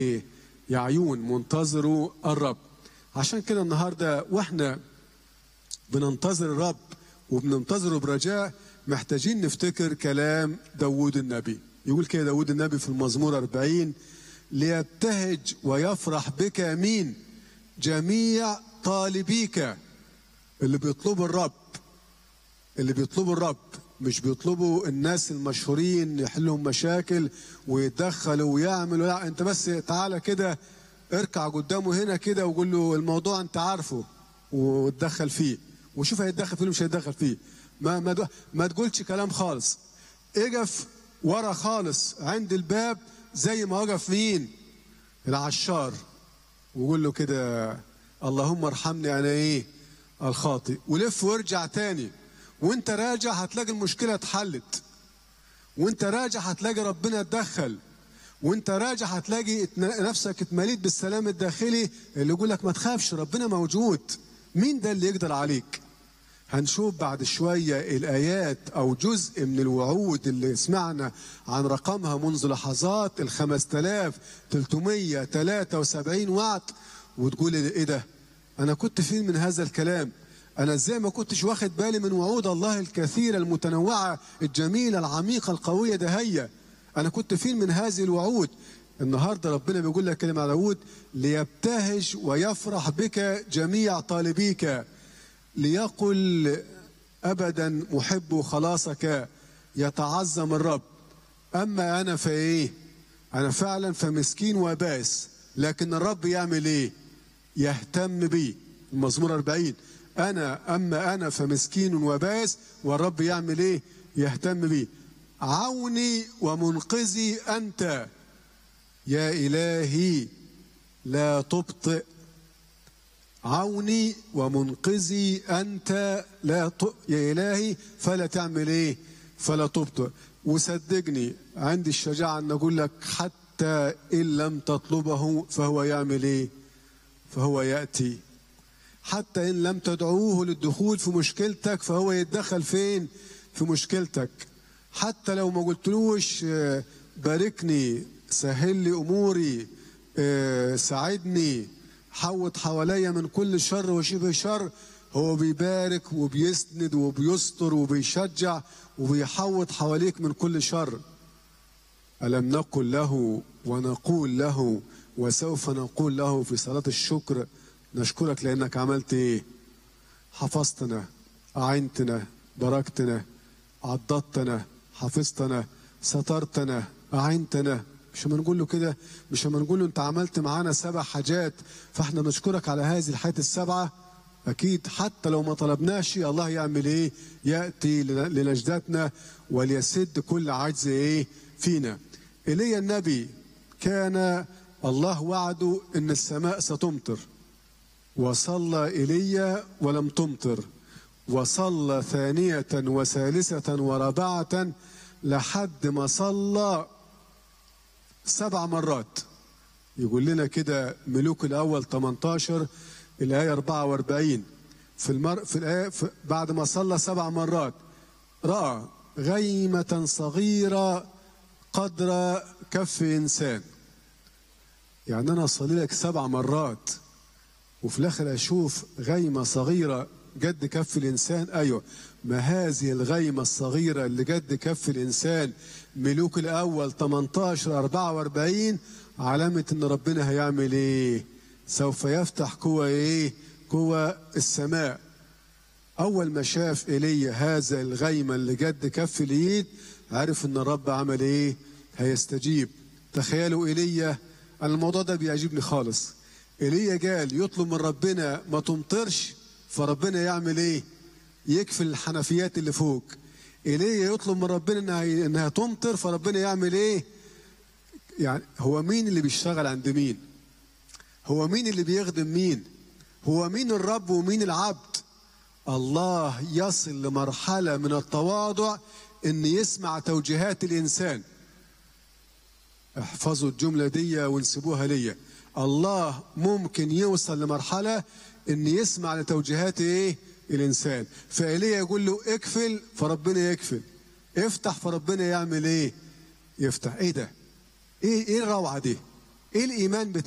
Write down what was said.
يا عيون منتظروا الرب عشان كده النهارده واحنا بننتظر الرب وبننتظره برجاء محتاجين نفتكر كلام داوود النبي يقول كده داوود النبي في المزمور 40 ليبتهج ويفرح بك مين جميع طالبيك اللي بيطلبوا الرب اللي بيطلبوا الرب مش بيطلبوا الناس المشهورين يحلهم مشاكل ويتدخلوا ويعملوا لا انت بس تعالى كده اركع قدامه هنا كده وقول له الموضوع انت عارفه وتدخل فيه وشوف هيتدخل فيه ولا مش هيتدخل فيه ما ما ما تقولش كلام خالص اقف ورا خالص عند الباب زي ما وقف مين العشار وقول له كده اللهم ارحمني انا ايه الخاطئ ولف وارجع تاني وانت راجع هتلاقي المشكله اتحلت وانت راجع هتلاقي ربنا اتدخل وانت راجع هتلاقي نفسك اتمليت بالسلام الداخلي اللي يقول لك ما تخافش ربنا موجود مين ده اللي يقدر عليك هنشوف بعد شوية الآيات أو جزء من الوعود اللي سمعنا عن رقمها منذ لحظات ال 5373 وعد وتقول إيه ده؟ أنا كنت فين من هذا الكلام؟ أنا إزاي ما كنتش واخد بالي من وعود الله الكثيرة المتنوعة الجميلة العميقة القوية ده هي أنا كنت فين من هذه الوعود؟ النهارده ربنا بيقول لك كلمة على داوود ليبتهج ويفرح بك جميع طالبيك ليقل ابدا محب خلاصك يتعظم الرب اما انا فايه انا فعلا فمسكين وبائس لكن الرب يعمل ايه يهتم بي المزمور 40 انا اما انا فمسكين وبائس والرب يعمل ايه يهتم بي عوني ومنقذي انت يا الهي لا تبطئ عوني ومنقذي انت لا ت... يا الهي فلا تعمل ايه فلا تبطئ وصدقني عندي الشجاعه ان اقول لك حتى ان لم تطلبه فهو يعمل ايه فهو ياتي حتى ان لم تدعوه للدخول في مشكلتك فهو يتدخل فين في مشكلتك حتى لو ما قلتلوش باركني سهل لي اموري ساعدني حوط حواليا من كل شر وشبه شر هو بيبارك وبيسند وبيستر وبيشجع وبيحوط حواليك من كل شر ألم نقل له ونقول له وسوف نقول له في صلاة الشكر نشكرك لأنك عملت إيه حفظتنا أعنتنا باركتنا عضدتنا حفظتنا سترتنا أعنتنا مش لما نقول له كده مش لما نقول له انت عملت معانا سبع حاجات فاحنا نشكرك على هذه الحاجات السبعه اكيد حتى لو ما طلبناش الله يعمل ايه ياتي لنجدتنا وليسد كل عجز ايه فينا ايليا النبي كان الله وعده ان السماء ستمطر وصلى ايليا ولم تمطر وصلى ثانيه وثالثه ورابعه لحد ما صلى سبع مرات يقول لنا كده ملوك الأول 18 الآية 44 في المر في الآية في بعد ما صلى سبع مرات رأى غيمة صغيرة قدر كف إنسان يعني أنا أصلي لك سبع مرات وفي الآخر أشوف غيمة صغيرة قد كف الإنسان أيوة ما هذه الغيمة الصغيرة اللي قد كف الإنسان ملوك الأول 18 44 علامة إن ربنا هيعمل إيه؟ سوف يفتح قوة إيه؟ قوة السماء. أول ما شاف إيليا هذا الغيمة اللي قد كف الإيد عرف إن الرب عمل إيه؟ هيستجيب. تخيلوا إيليا الموضوع ده بيعجبني خالص. إيليا قال يطلب من ربنا ما تمطرش فربنا يعمل إيه؟ يكفي الحنفيات اللي فوق. ايليا يطلب من ربنا انها انها تمطر فربنا يعمل ايه؟ يعني هو مين اللي بيشتغل عند مين؟ هو مين اللي بيخدم مين؟ هو مين الرب ومين العبد؟ الله يصل لمرحلة من التواضع ان يسمع توجيهات الانسان. احفظوا الجملة دي وانسبوها ليا. الله ممكن يوصل لمرحلة ان يسمع لتوجيهات ايه؟ الانسان فايليا يقول له اكفل فربنا يكفل افتح فربنا يعمل ايه يفتح ايه ده ايه ايه الروعه دي ايه الايمان بتاع